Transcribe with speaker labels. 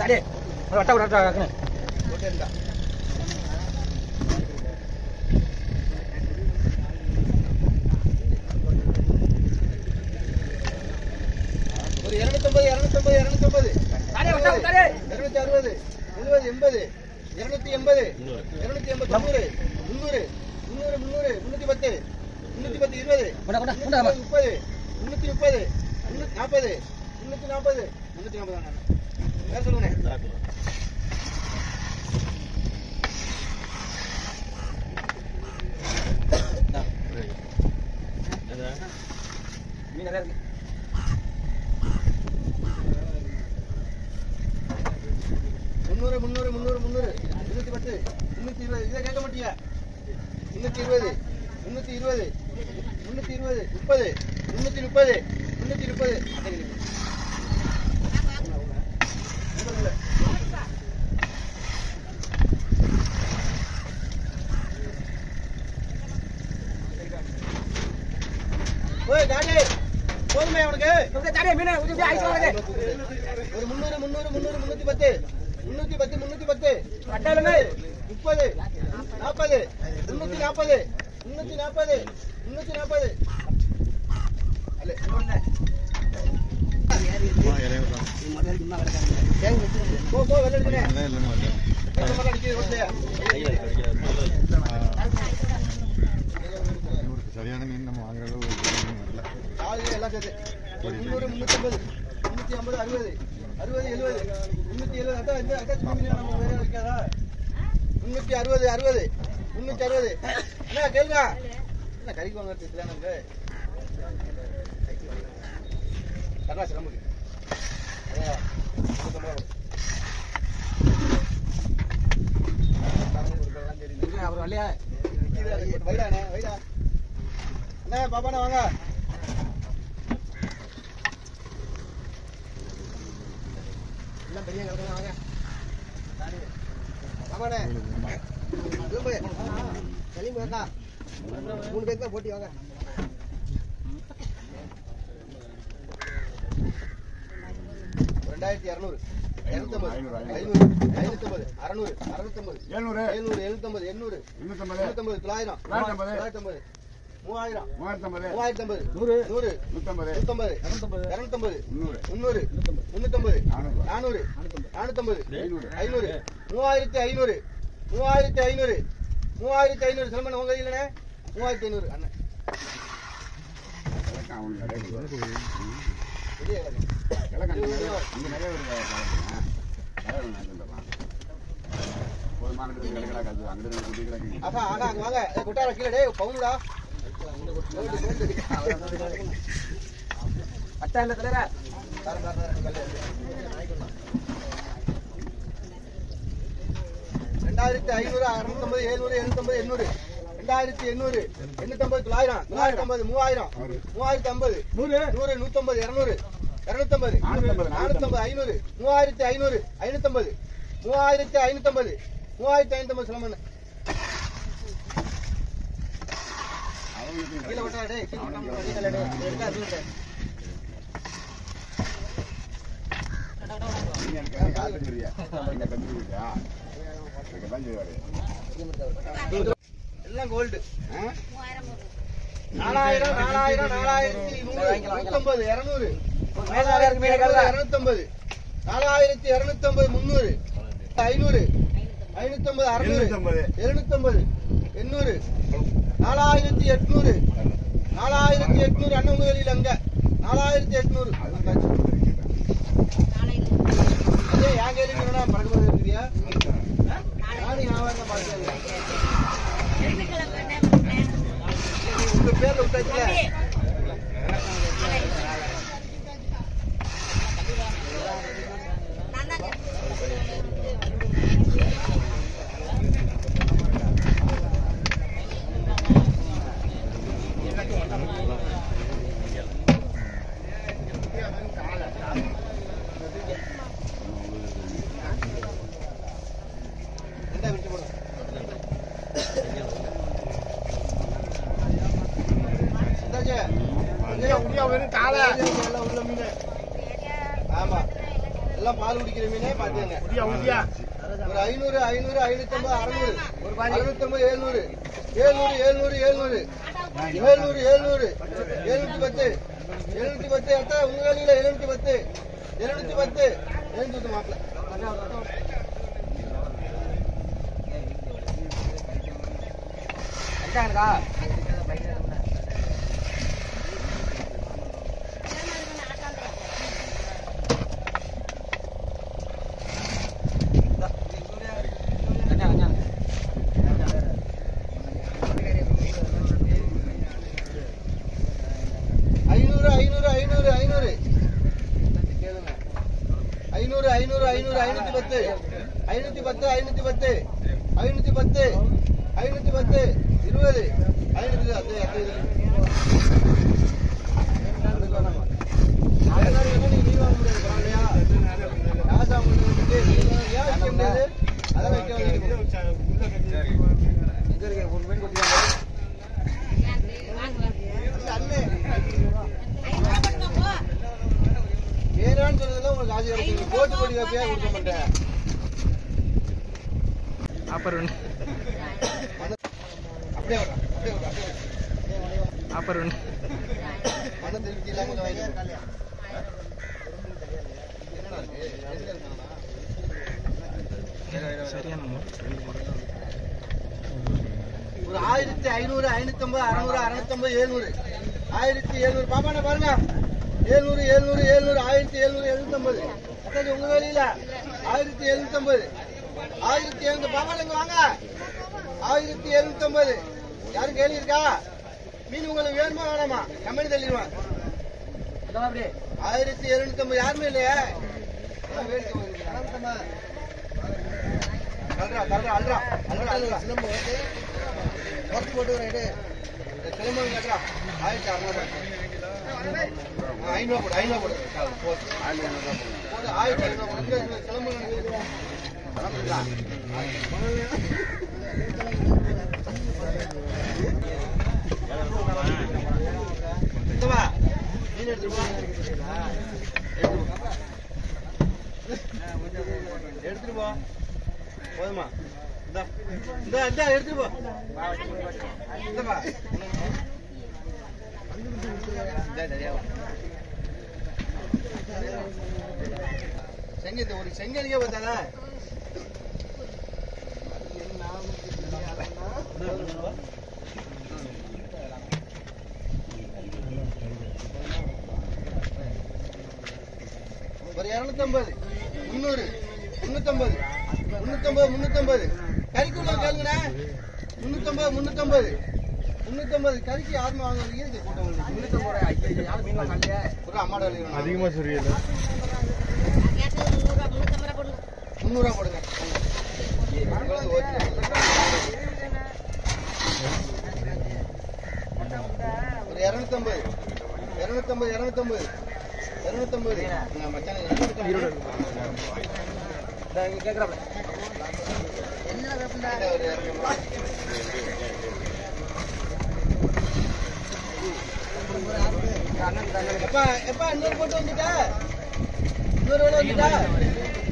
Speaker 1: அடே வட்ட வட்ட
Speaker 2: போட்டேன்டா ஒரு இருநூத்தம்பது இருநூத்தம்பது இருநூத்தம்பது
Speaker 1: தாடே, வட்டா, தாடே.
Speaker 2: இருநூத்தி அறுபது எழுபது எண்பது இருநூத்தி எண்பது இருநூத்தி எண்பது தொண்ணூறு முந்நூறு முந்நூறு முந்நூறு முன்னூத்தி பத்து முன்னூத்தி பத்து இருபது
Speaker 1: கொண்டா, கொண்டா, கொண்டா.
Speaker 2: முன்னூத்தி முப்பது முன்னூத்தி முப்பது முன்னூத்தி நாற்பது முன்னூத்தி நாற்பது முன்னூத்தி நாற்பது வேற சொல்லுங்க
Speaker 1: மீன் நிறைய இருக்கு
Speaker 2: முந்நூறு முந்நூறு முந்நூறு முந்நூறு முன்னூத்தி பத்து முன்னூத்தி இருபது இதை கேட்க மாட்டியா முன்னூத்தி இருபது முன்னூத்தி இருபது முன்னூத்தி இருபது முப்பது முன்னூத்தி முப்பது முன்னூத்தி முப்பது ஓய் டாடி போதுமே அவனுக்கு
Speaker 1: அப்படியே தாடே, மீன் ஊத்தி ஐஸ் வாங்க
Speaker 2: ஒரு முந்நூறு முந்நூறு முந்நூறு முன்னூத்தி பத்து முன்னூத்தி பத்து முன்னூத்தி பத்து
Speaker 1: வட்டாலுமே
Speaker 2: முப்பது நாற்பது முன்னூத்தி நாற்பது முன்னூத்தி நாற்பது முன்னூத்தி நாற்பது அல்ல, இன்னொன்னு. போ, போ, வெளில எடுக்கணே. எந்த மாதிரி அடிக்குது ரோட்லயே?
Speaker 3: சரியான மீன் நம்ம வாங்குற அளவு மீன் வரல
Speaker 2: ஆளுங்க எல்லாம் சேர்த்து. ஒரு முந்நூறு, முன்னூத்தம்பது, முன்னூத்தி ஐம்பது, அறுபது, அறுபது, எழுபது, முன்னூத்தி எழுபது. அதான் இந்த அதான் சின்ன மீன் நம்ம வேற வைக்காதா? முன்னூத்தி அறுபது, அறுபது, முன்னூத்தி அறுபது. என்ன கேளுங்க என்ன கறிக்கு வாங்குறது இல்லையா நமக்கு? கருணாசி நமக்கு. அதான், முன்னூத்தம்பது ரூபா. கொடுக்கறதெல்லாம் தெரியுது.
Speaker 1: அவர் வரலையா
Speaker 2: நிக்குது, அது போட்டு வைடா அண்ணே, வைடா. அண்ணே, பாப்பாண்ணே, வாங்க
Speaker 1: எல்லாம் பெரிய கிடக்குங்க வாங்க
Speaker 2: ஆமாண்ணே திரும்ப கிளம்பி வரா மூணு பேருக்கு தான் போட்டி வாங்க ரெண்டாயிரத்தி இரநூறு இரநூத்தம்பது ஐநூறு ஐநூத்தம்பது அறநூறு அறுநூத்தம்பது
Speaker 3: எழுநூறு
Speaker 2: எழுநூறு எழுநூத்தம்பது எண்ணூறு
Speaker 3: எண்ணூத்தம்பது
Speaker 2: எண்ணூத்தம்பது தொள்ளாயிரம்
Speaker 3: தொள்ளாயிரத்தம்பது.
Speaker 2: தொள்ளாயிரத்தம்பது மூவாயிரம்
Speaker 3: மூவாயிரத்தம்பது
Speaker 2: மூவாயிரத்தம்பது
Speaker 1: நூறு
Speaker 2: நூறு
Speaker 3: நூத்தம்பது
Speaker 2: நூத்தம்பது
Speaker 1: இரநூத்தம்பது
Speaker 2: இரநூத்தம்பது
Speaker 3: முந்நூறு
Speaker 2: முந்நூறு முன்னூத்தம்பது
Speaker 3: நானூறு.
Speaker 2: நானூறு நானூத்தம்பது
Speaker 3: ஐநூறு.
Speaker 2: ஐநூறு மூவாயிரத்தி ஐநூறு மூவாயிரத்தி ஐநூறு மூவாயிரத்தி ஐநூறு சிலம்பன் உங்க இல்லைண்ணே மூவாயிரத்தி ஐநூறு அண்ணன்
Speaker 3: அவனுக்கு நிறைய கொடுக்குறாரு.
Speaker 2: வெளியே கிடக்கு.
Speaker 3: கிழக்கு அங்க நிறைய இங்க நிறைய ஒரு கிழக்குங்க. நிறைய ஒரு நாட்டு வந்துடலாம். ஒரு மாநிலத்துக்கு கிழக்கெல்லாம் கழுது அங்கிட்டு இருந்து குட்டி கிழக்கு
Speaker 2: ஆகா ஆகா அங்க வாங்க ஏய், கொட்டார கீழே டேய் பவுனுடா கோல்டு, கோல்டு.
Speaker 1: வட்டா இல்ல தலைவரா
Speaker 2: தரேன், தரேன், தரேன், கல்லு. ரெண்டாயிரத்தி ஐநூறு அறுநூத்தம்பது எழுநூறு எழுநூத்தம்பது எண்ணூறு ரெண்டாயிரத்தி எண்ணூறு எண்ணூத்தம்பது தொள்ளாயிரம் தொள்ளாயிரத்தி ஐம்பது மூவாயிரம் மூவாயிரத்தி ஐம்பது
Speaker 1: நூறு
Speaker 2: நூறு நூத்தம்பது இருநூறு இருநூத்தம்பது
Speaker 3: நானூத்தம்பது,
Speaker 2: நானூத்தம்பது ஐநூறு மூவாயிரத்தி ஐநூறு ஐநூத்தம்பது மூவாயிரத்தி ஐநூத்தம்பது மூவாயிரத்தி ஐநூத்தம்பது சிலம்பன்
Speaker 3: அவனுக்கு
Speaker 2: கீழே விட்டா டேய் கீழே விட்டா கீழே டேய் எடுத்தா அதுல
Speaker 3: நீங்க எனக்கு காத்து தெரியா நீங்க கண்டுபிடிச்சா எனக்கு தான் செய்வாரு
Speaker 2: எல்லாம் கோல்டு நாலாயிரம் நாலாயிரம் நாலாயிரத்தி நூறு நூத்தம்பது இருநூறு
Speaker 1: மேலாளருக்கு மேல கல்லா.
Speaker 2: இருநூத்தம்பது நாலாயிரத்தி இருநூத்தம்பது முந்நூறு ஐநூறு ஐநூத்தம்பது அறுநூறு
Speaker 3: எழுநூத்தம்பது.
Speaker 2: எழுநூத்தம்பது எண்ணூறு நாலாயிரத்தி எட்நூறு நாலாயிரத்தி எட்நூறு அண்ணன் உங்க வெளியில அங்க நாலாயிரத்தி எட்நூறு அதே என் கேள்வி பறக்க இருக்கிறியா நானும் வியாபாரம் பார்க்கிறேன் உங்க பேர்ல விட்டாச்சுல ரெண்டா விட்டு போடு இந்தாச்சு. எல்லாம் உள்ள மீன். ஆமா எல்லாம் பால் குடிக்கிற மீனே பாத்துங்க ஒரு ஐநூறு ஐநூறு ஐநூத்தி ஐம்பது அறுநூறு ஒரு அறுநூத்தி ஐம்பது எழுநூறு எழுநூறு எழுநூறு எழுநூறு எழுநூறு எழுநூறு எழுநூத்தி பத்து எழுநூத்தி பத்து எத்தனை உங்க வேலையில எழுநூத்தி பத்து எழுநூத்தி பத்து எழுநூத்தி பத்து மாப்பிள்ள
Speaker 1: அடிச்சாங்கக்கா
Speaker 2: ஐநூறு ஐநூறு ஐநூறு ஐநூறு ஐநூறு ஐநூறு ஐநூறு ஐநூத்தி பத்து ஐநூத்தி பத்து ஐநூத்தி பத்து ஐநூத்தி பத்து ஐநூத்தி பத்து இருபது ஐநூத்தி அது அது இது. நாலு நாள் வேணா நீங்க leave வாங்க முடியாது, பரவாயில்லையா? ராசா உங்களுக்கு வந்து ஏன் வைக்க முடியாது? அதான் வைக்க வேண்டியது.
Speaker 1: எங்க இருக்கு ஒரு மீன் கொடுத்துருக்காங்க
Speaker 2: அண்ணே, வேணான்னு சொன்னதெல்லாம் உங்களுக்கு ஆசை கிடைக்கும் போட்டு போட்டு வைப்பியா கொடுக்க மாட்டேன்
Speaker 4: அப்புறம்
Speaker 2: அப்படியே விடுறேன், அப்படியே விடுறேன், அப்படியே விடுறேன்.
Speaker 4: அப்புறம்
Speaker 2: பணம் திருப்பி இல்லாம கொஞ்சம் வாங்கிட்டு போ. என்னடா இருக்கு? எதுல இருக்கானா?
Speaker 4: சரியான முறை.
Speaker 2: ஒரு ஆயிரத்தி ஐநூறு ஐநூத்தி ஐம்பது அறுநூறு அறுநூத்தி ஐம்பது எழுநூறு ஆயிரத்தி எழுநூறு பாப்பாண்ணா பாருங்க எழுநூறு எழுநூறு எழுநூறு ஆயிரத்தி எழுநூறு எழுநூத்தி ஐம்பது அத்தாச்சி உங்க வேலையில ஆயிரத்தி எழுநூத்தி ஐம்பது ஆயிரத்தி எழுநூத்தி பாப்பாண்ணா இங்க வாங்க ஆயிரத்தி எழுநூத்தி ஐம்பது யாரும் கேள்வி இருக்கா மீன் உங்களுக்கு வேணுமா வேணாமா கம்பெனி தள்ளிடுவான்
Speaker 1: அப்படி
Speaker 2: ஆயிரத்தி எழுநூத்தி ஐம்பது யாருமே இல்லையா அல்றா அல்றா அல்றா அல்றா அல்றா சிலம்பு ஒர்க் போட்டு ரைடு சிலம்பு கட்டுறா ஆயிரத்தி அறுநூறு ஐநூறு போடு ஐநூறு போடு போடு போடு ஆயிரத்தி ஐநூறு போடு இங்க இந்த சிலம்பு கணக்கு இந்தவா மீன் எடுத்துட்டு போ எடுத்துட்டு போ போதுமா இந்தா இந்தா இந்தா எடுத்துட்டு போ இந்தப்பா செங்க இந்த ஒரு செங்கலியே பார்த்தாதா ஒரு இருநூத்தம்பது முந்நூறு முன்னூத்தம்பது முன்னூத்தம்பது முன்னூத்தம்பது கறிக்கு உள்ள கேளுங்கண்ணே முன்னூத்தம்பது முன்னூத்தம்பது முன்னூத்தம்பது கறிக்கு யாருமே வாங்க இருக்கு கூட்டம்
Speaker 1: முன்னூத்தம்பது யாரும் மீன் வாங்க
Speaker 2: ஒரு அம்மாட வழி
Speaker 4: அதிகமா சொரியல
Speaker 2: முந்நூறுவா போடுங்க உங்களுக்கு ஓகே. ஒரு இருநூத்தம்பது இருநூத்தம்பது இருநூத்தம்பது இருநூத்தம்பது நான் மச்சான் இருநூத்தம்பது.
Speaker 1: இங்க கேக்குறாப்ல
Speaker 2: ஒரு இருநூறு.
Speaker 1: அண்ணன் தங்க
Speaker 2: எப்பா எப்பா இன்னொரு போட்டு வந்துட்டா இன்னொரு வேலை வந்துட்டா